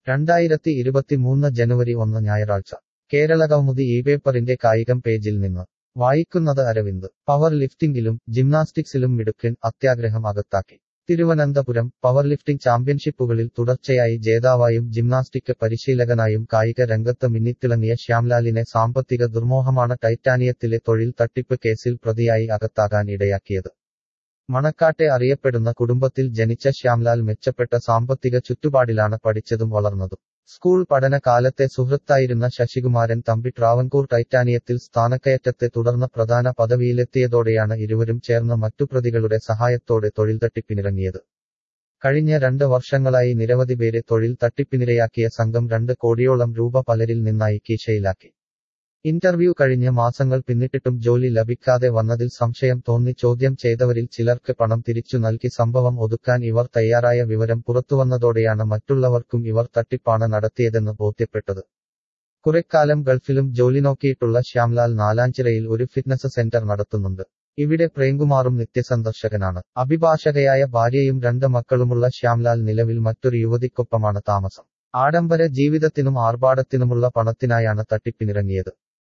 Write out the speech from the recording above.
രണ്ടായിരത്തി ഇരുപത്തിമൂന്ന് ജനുവരി ഒന്ന് ഞായറാഴ്ച കേരള കൗമുദി ഈ പേപ്പറിന്റെ കായികം പേജിൽ നിന്ന് വായിക്കുന്നത് അരവിന്ദ് പവർ ലിഫ്റ്റിംഗിലും ജിംനാസ്റ്റിക്സിലും മിടുക്കൻ അത്യാഗ്രഹം അകത്താക്കി തിരുവനന്തപുരം പവർ ലിഫ്റ്റിംഗ് ചാമ്പ്യൻഷിപ്പുകളിൽ തുടർച്ചയായി ജേതാവായും ജിംനാസ്റ്റിക് പരിശീലകനായും കായിക രംഗത്ത് മിന്നിത്തിളങ്ങിയ ശ്യാംലാലിനെ സാമ്പത്തിക ദുർമോഹമാണ് ടൈറ്റാനിയത്തിലെ തൊഴിൽ തട്ടിപ്പ് കേസിൽ പ്രതിയായി അകത്താകാൻ ഇടയാക്കിയത് മണക്കാട്ടെ അറിയപ്പെടുന്ന കുടുംബത്തിൽ ജനിച്ച ശ്യാംലാൽ മെച്ചപ്പെട്ട സാമ്പത്തിക ചുറ്റുപാടിലാണ് പഠിച്ചതും വളർന്നതും സ്കൂൾ പഠന കാലത്തെ സുഹൃത്തായിരുന്ന ശശികുമാരൻ തമ്പി ട്രാവൻകൂർ ടൈറ്റാനിയത്തിൽ സ്ഥാനക്കയറ്റത്തെ തുടർന്ന് പ്രധാന പദവിയിലെത്തിയതോടെയാണ് ഇരുവരും ചേർന്ന് മറ്റു പ്രതികളുടെ സഹായത്തോടെ തൊഴിൽ തട്ടിപ്പിനിറങ്ങിയത് കഴിഞ്ഞ രണ്ട് വർഷങ്ങളായി നിരവധി പേരെ തൊഴിൽ തട്ടിപ്പിനിരയാക്കിയ സംഘം രണ്ട് കോടിയോളം രൂപ പലരിൽ നിന്നായി കീശയിലാക്കി ഇന്റർവ്യൂ കഴിഞ്ഞ് മാസങ്ങൾ പിന്നിട്ടിട്ടും ജോലി ലഭിക്കാതെ വന്നതിൽ സംശയം തോന്നി ചോദ്യം ചെയ്തവരിൽ ചിലർക്ക് പണം തിരിച്ചു നൽകി സംഭവം ഒതുക്കാൻ ഇവർ തയ്യാറായ വിവരം പുറത്തുവന്നതോടെയാണ് മറ്റുള്ളവർക്കും ഇവർ തട്ടിപ്പാണ് നടത്തിയതെന്ന് ബോധ്യപ്പെട്ടത് കുറെക്കാലം ഗൾഫിലും ജോലി നോക്കിയിട്ടുള്ള ശ്യാംലാൽ നാലാഞ്ചിറയിൽ ഒരു ഫിറ്റ്നസ് സെന്റർ നടത്തുന്നുണ്ട് ഇവിടെ പ്രേംകുമാറും നിത്യസന്ദർശകനാണ് അഭിഭാഷകയായ ഭാര്യയും രണ്ട് മക്കളുമുള്ള ശ്യാംലാൽ നിലവിൽ മറ്റൊരു യുവതിക്കൊപ്പമാണ് താമസം ആഡംബര ജീവിതത്തിനും ആർഭാടത്തിനുമുള്ള പണത്തിനായാണ് തട്ടിപ്പിനിറങ്ങിയത്